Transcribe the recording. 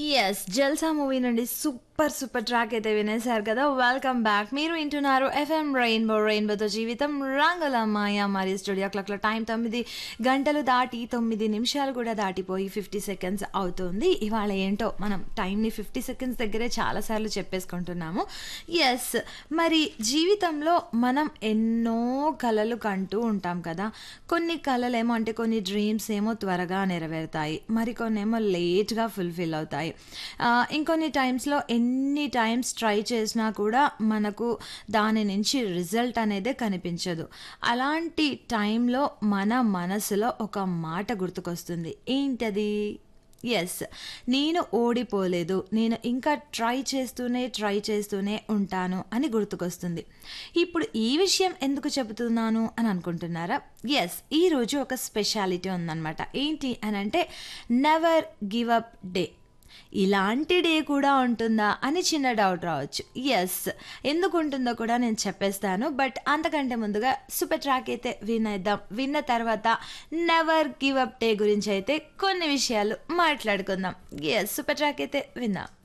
Yes 'Jalsa' movie నుండి super super track అయితే వినేశారు కదా! Welcome back. మీరు వింటున్నారు ఎఫ్ఎం రెయిన్బో రెయిన్బోతో జీవితం రంగుల మాయ మరి స్టూడియో క్లాక్‌లో టైం 9 గంటలు దాటి 9 నిమిషాలు కూడా దాటిపోయి 50 సెకండ్స్ అవుతుంది. ఇవాళ ఏంటో మనం టైంని 50 సెకండ్స్ దగ్గరే చాలా సార్లు చెప్పేసుకుంటున్నాము. యెస్ మరి జీవితంలో మనం ఎన్నో కలలు కంటూ ఉంటాం కదా! కొన్ని కలలేమో అంటే కొన్ని డ్రీమ్స్ ఏమో త్వరగా నెరవేరుతాయి. మరికొన్నేమో లేట్‌గా ఫుల్‌ఫిల్ అవుతాయి. ఆహ్, ఇంకొన్ని టైమ్స్‌లో ఎన్ని టైమ్స్ ట్రై చేసినా కూడా మనకు దాని నుంచి రిజల్ట్ అనేదే కనిపించదు. అలాంటి టైంలో మన మనసులో ఒక మాట గుర్తుకొస్తుంది. ఏంటది? యెస్. నేను ఓడిపోలేదు. నేను ఇంకా ట్రై చేస్తూనే, ట్రై చేస్తూనే ఉంటాను అని గుర్తుకొస్తుంది. ఇప్పుడు ఈ విషయం ఎందుకు చెబుతున్నాను అని అనుకుంటున్నారా? యెస్. ఈరోజు ఒక స్పెషాలిటీ ఉందనమాట. ఏంటి అనంటే నెవర్ గివ్ అప్ డే. ఇలాంటి డే కూడా ఉంటుందా అని చిన్న డౌట్ రావచ్చు. యెస్. ఎందుకుంటుందో కూడా నేను చెప్పేస్తాను. బట్ అంతకంటే ముందుగా సూపర్ ట్రాక్ అయితే వినేద్దాం. విన్న తర్వాత నెవర్ గివ్ అప్ డే గురించి అయితే కొన్ని విషయాలు మాట్లాడుకుందాం. యెస్. సూపర్ ట్రాక్ అయితే విందాం.